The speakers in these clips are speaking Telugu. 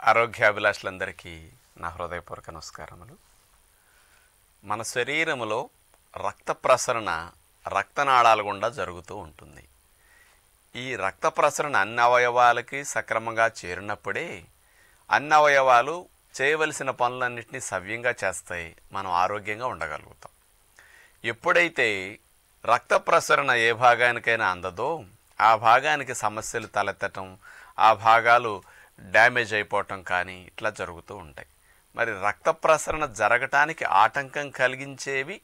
ఆరోగ్యాభిలాషులందరికీ నా హృదయపూర్వక నమస్కారములు మన శరీరములో రక్త ప్రసరణ రక్తనాళాల గుండా జరుగుతూ ఉంటుంది ఈ రక్త ప్రసరణ అన్ని అవయవాలకి సక్రమంగా చేరినప్పుడే అన్ని అవయవాలు చేయవలసిన పనులన్నింటినీ సవ్యంగా చేస్తాయి మనం ఆరోగ్యంగా ఉండగలుగుతాం ఎప్పుడైతే రక్త ప్రసరణ ఏ భాగానికైనా అందదో ఆ భాగానికి సమస్యలు తలెత్తటం ఆ భాగాలు డ్యామేజ్ అయిపోవటం కానీ ఇట్లా జరుగుతూ ఉంటాయి మరి రక్త ప్రసరణ జరగటానికి ఆటంకం కలిగించేవి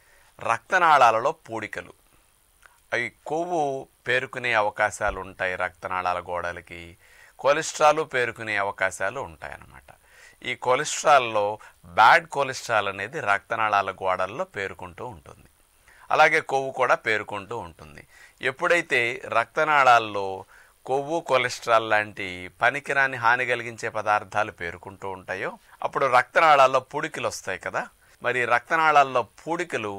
రక్తనాళాలలో పూడికలు అవి కొవ్వు పేరుకునే అవకాశాలు ఉంటాయి రక్తనాళాల గోడలకి కొలెస్ట్రాల్ పేరుకునే అవకాశాలు ఉంటాయన్నమాట ఈ కొలెస్ట్రాల్లో బ్యాడ్ కొలెస్ట్రాల్ అనేది రక్తనాళాల గోడల్లో పేరుకుంటూ ఉంటుంది అలాగే కొవ్వు కూడా పేరుకుంటూ ఉంటుంది ఎప్పుడైతే రక్తనాళాల్లో కొవ్వు కొలెస్ట్రాల్ లాంటి పనికిరాని హాని కలిగించే పదార్థాలు పేరుకుంటూ ఉంటాయో అప్పుడు రక్తనాళాల్లో పూడికలు వస్తాయి కదా మరి రక్తనాళాల్లో పూడికలు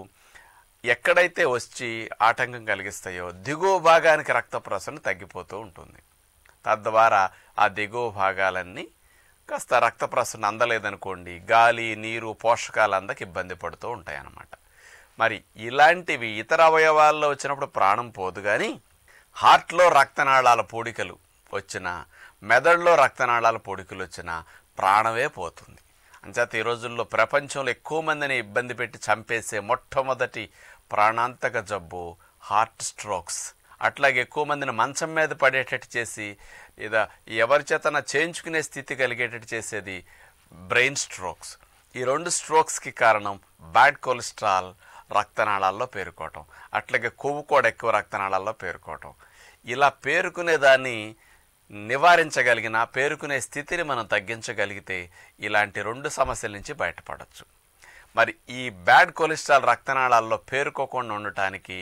ఎక్కడైతే వచ్చి ఆటంకం కలిగిస్తాయో దిగువ భాగానికి రక్త ప్రసరణ తగ్గిపోతూ ఉంటుంది తద్వారా ఆ దిగువ భాగాలన్నీ కాస్త రక్త ప్రసరణ అందలేదనుకోండి గాలి నీరు పోషకాలు అందక ఇబ్బంది పడుతూ ఉంటాయి అన్నమాట మరి ఇలాంటివి ఇతర అవయవాల్లో వచ్చినప్పుడు ప్రాణం పోదు కానీ హార్ట్లో రక్తనాళాల పూడికలు వచ్చిన మెదడులో రక్తనాళాల పూడికలు వచ్చిన ప్రాణమే పోతుంది అంచేత ఈ రోజుల్లో ప్రపంచంలో ఎక్కువ మందిని ఇబ్బంది పెట్టి చంపేసే మొట్టమొదటి ప్రాణాంతక జబ్బు హార్ట్ స్ట్రోక్స్ అట్లాగే ఎక్కువ మందిని మంచం మీద పడేటట్టు చేసి లేదా ఎవరి చేతన చేయించుకునే స్థితి కలిగేటట్టు చేసేది బ్రెయిన్ స్ట్రోక్స్ ఈ రెండు స్ట్రోక్స్కి కారణం బ్యాడ్ కొలెస్ట్రాల్ రక్తనాళాల్లో పేరుకోవటం అట్లాగే కొవ్వు కూడా ఎక్కువ రక్తనాళాల్లో పేరుకోవటం ఇలా పేరుకునే దాన్ని నివారించగలిగిన పేరుకునే స్థితిని మనం తగ్గించగలిగితే ఇలాంటి రెండు సమస్యల నుంచి బయటపడవచ్చు మరి ఈ బ్యాడ్ కొలెస్ట్రాల్ రక్తనాళాల్లో పేరుకోకుండా ఉండటానికి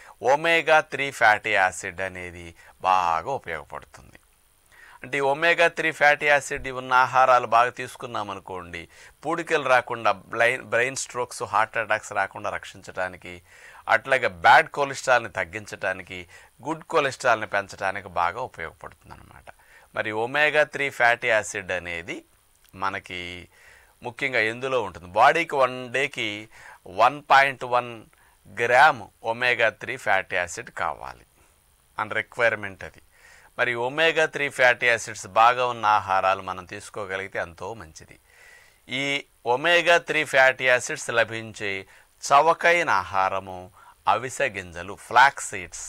ఒమేగా త్రీ ఫ్యాటీ యాసిడ్ అనేది బాగా ఉపయోగపడుతుంది అంటే ఈ ఒమేగా త్రీ ఫ్యాటీ యాసిడ్ ఉన్న ఆహారాలు బాగా తీసుకున్నాం అనుకోండి పూడికలు రాకుండా బ్లైన్ బ్రెయిన్ స్ట్రోక్స్ హార్ట్ అటాక్స్ రాకుండా రక్షించడానికి అట్లాగే బ్యాడ్ కొలెస్ట్రాల్ని తగ్గించడానికి గుడ్ కొలెస్ట్రాల్ని పెంచడానికి బాగా ఉపయోగపడుతుంది అనమాట మరి ఒమేగా త్రీ ఫ్యాటీ యాసిడ్ అనేది మనకి ముఖ్యంగా ఎందులో ఉంటుంది బాడీకి వన్ డేకి one point one gram omega three fatty acid కావాలి అన్ రిక్వైర్మెంట్ అది మరి ఒమేగా త్రీ ఫ్యాటీ యాసిడ్స్ బాగా ఉన్న ఆహారాలు మనం తీసుకోగలిగితే ఎంతో మంచిది ఈ ఒమేగా త్రీ ఫ్యాటీ యాసిడ్స్ లభించే చవకైన ఆహారము అవిసె గింజలు ఫ్లాక్స్ సీడ్స్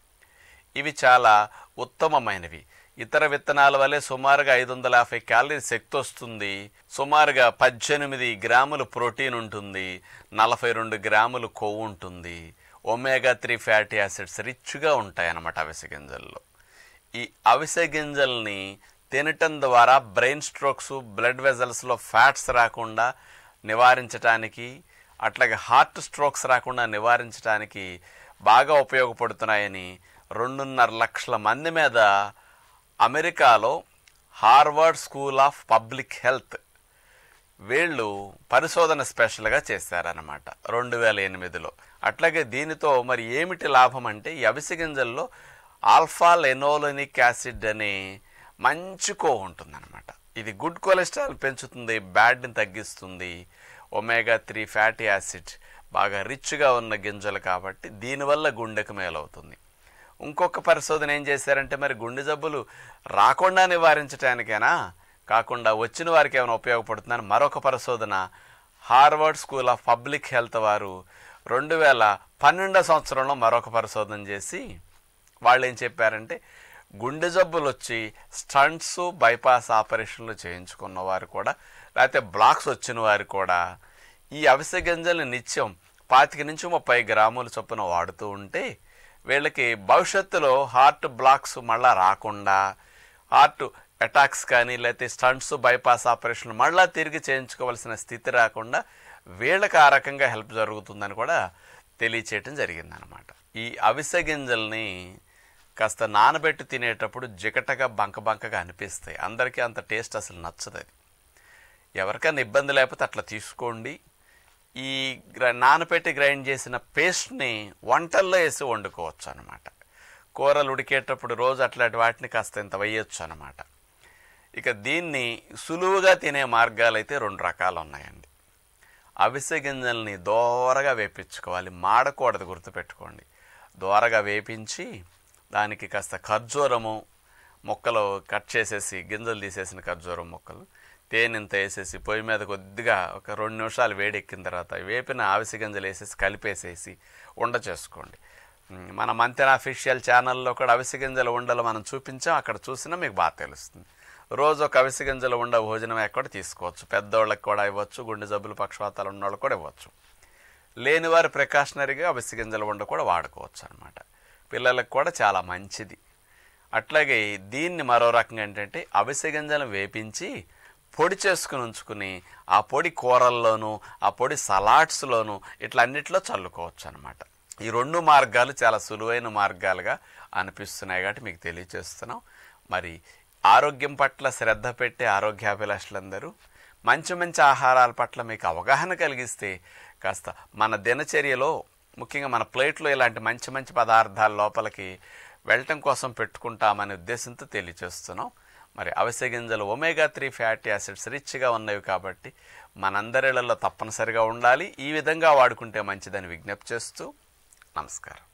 ఇవి చాలా ఉత్తమమైనవి ఇతర విత్తనాల వలె సుమారుగా ఐదు వందల యాభై క్యాలరీ శక్తి వస్తుంది సుమారుగా పద్దెనిమిది గ్రాములు ప్రోటీన్ ఉంటుంది నలభై రెండు గ్రాములు కొవ్వు ఉంటుంది ఒమేగా త్రీ ఫ్యాటీ యాసిడ్స్ రిచ్గా ఉంటాయి అన్నమాట అవిసె గింజల్లో ఈ అవిసె గింజల్ని తినటం ద్వారా బ్రెయిన్ స్ట్రోక్స్ బ్లడ్ వెజల్స్లో ఫ్యాట్స్ రాకుండా నివారించటానికి అట్లాగే హార్ట్ స్ట్రోక్స్ రాకుండా నివారించడానికి బాగా ఉపయోగపడుతున్నాయని రెండున్నర లక్షల మంది మీద అమెరికాలో Harvard school of public health వీళ్ళు పరిశోధన స్పెషల్గా చేశారన్నమాట రెండు వేల ఎనిమిదిలో అట్లాగే దీనితో మరి ఏమిటి లాభం అంటే ఈ అవిసె గింజల్లో ఆల్ఫా లెనోలోనిక్ యాసిడ్ అనే మంచి కో ఉంటుందన్నమాట ఇది గుడ్ కొలెస్ట్రాల్ పెంచుతుంది బ్యాడ్ని తగ్గిస్తుంది ఒమేగా త్రీ ఫ్యాటీ యాసిడ్ బాగా రిచ్గా ఉన్న గింజలు కాబట్టి దీనివల్ల గుండెకు మేలవుతుంది ఇంకొక పరిశోధన ఏం చేశారంటే మరి గుండె జబ్బులు రాకుండా నివారించడానికైనా కాకుండా వచ్చిన వారికి ఏమైనా ఉపయోగపడుతుందని మరొక పరిశోధన Harvard school of public health వారు రెండు వేల పన్నెండో సంవత్సరంలో మరొక పరిశోధన చేసి వాళ్ళు ఏం చెప్పారంటే గుండె జబ్బులు వచ్చి స్టంట్స్ బైపాస్ ఆపరేషన్లు చేయించుకున్న వారు కూడా లేకపోతే బ్లాక్స్ వచ్చిన వారు కూడా ఈ అవిసె గింజల్ని నిత్యం పాతిక నుంచి ముప్పై గ్రాముల చొప్పున వాడుతూ ఉంటే వీళ్ళకి భవిష్యత్తులో హార్ట్ బ్లాక్స్ మళ్ళా రాకుండా హార్ట్ అటాక్స్ కానీ లేకపోతే స్టంట్స్ బైపాస్ ఆపరేషన్ మళ్ళా తిరిగి చేయించుకోవాల్సిన స్థితి రాకుండా వీళ్ళకి ఆ రకంగా హెల్ప్ జరుగుతుందని కూడా తెలియచేయటం జరిగిందనమాట ఈ అవిసె గింజల్ని కాస్త నానబెట్టి తినేటప్పుడు జిగటగా బంక బంకగా అనిపిస్తాయి అందరికీ అంత టేస్ట్ అసలు నచ్చదు అది ఎవరికైనా ఇబ్బంది లేకపోతే అట్లా తీసుకోండి ఈ గ్ర నానపెట్టి గ్రైండ్ చేసిన పేస్ట్ని వంటల్లో వేసి వండుకోవచ్చు అనమాట కూరలు ఉడికేటప్పుడు రోజు అట్లాంటి వాటిని కాస్త ఇంత వేయొచ్చు అనమాట ఇక దీన్ని సులువుగా తినే మార్గాలు అయితే రెండు రకాలు ఉన్నాయండి అవిసె గింజల్ని దోరగా వేపించుకోవాలి మాడకూడదు గుర్తుపెట్టుకోండి దోరగా వేపించి దానికి కాస్త ఖర్జూరము ముక్కలు కట్ చేసేసి గింజలు తీసేసిన ఖర్జూరం ముక్కలు తేనెంత వేసేసి పొయ్యి మీద కొద్దిగా ఒక రెండు నిమిషాలు వేడెక్కిన తర్వాత వేపిన అవిసె గింజలు వేసేసి కలిపేసేసి ఉండ చేసుకోండి ఉమ్, మన మంతెన అఫీషియల్ ఛానల్లో కూడా అవిసె గింజల ఉండలు మనం చూపించాం అక్కడ చూసినా మీకు బాగా తెలుస్తుంది రోజు ఒక అవిసె గింజల ఉండ భోజనం ఎక్కడ తీసుకోవచ్చు పెద్దోళ్ళకి కూడా ఇవ్వచ్చు గుండె జబ్బులు పక్షవాతాలు ఉన్న వాళ్ళకి కూడా ఇవ్వచ్చు లేని వారు ప్రికాషనరీగా అవిసె గింజల ఉండ కూడా వాడుకోవచ్చు అనమాట పిల్లలకు కూడా చాలా మంచిది అట్లాగే దీన్ని మరో రకంగా ఏంటంటే అవిసె గింజలను వేపించి పొడి చేసుకుని ఉంచుకుని ఆ పొడి కూరల్లోనూ ఆ పొడి సలాడ్స్లోనూ ఇట్లా అన్నిట్లో చల్లుకోవచ్చు అనమాట ఈ రెండు మార్గాలు చాలా సులువైన మార్గాలుగా అనిపిస్తున్నాయి కాబట్టి మీకు తెలియచేస్తున్నాం మరి ఆరోగ్యం పట్ల శ్రద్ధ పెట్టే ఆరోగ్యాభిలాషులందరూ మంచి మంచి ఆహారాల పట్ల మీకు అవగాహన కలిగిస్తే కాస్త మన దినచర్యలో ముఖ్యంగా మన ప్లేట్లో ఇలాంటి మంచి మంచి పదార్థాల లోపలికి వెళ్ళటం కోసం పెట్టుకుంటామనే ఉద్దేశంతో తెలియచేస్తున్నాం మరి అవిసె గింజలు ఒమేగా త్రీ ఫ్యాటీ యాసిడ్స్ రిచ్గా ఉన్నవి కాబట్టి మనందరిలలో తప్పనిసరిగా ఉండాలి ఈ విధంగా వాడుకుంటే మంచిదని విజ్ఞప్తి చేస్తూ నమస్కారం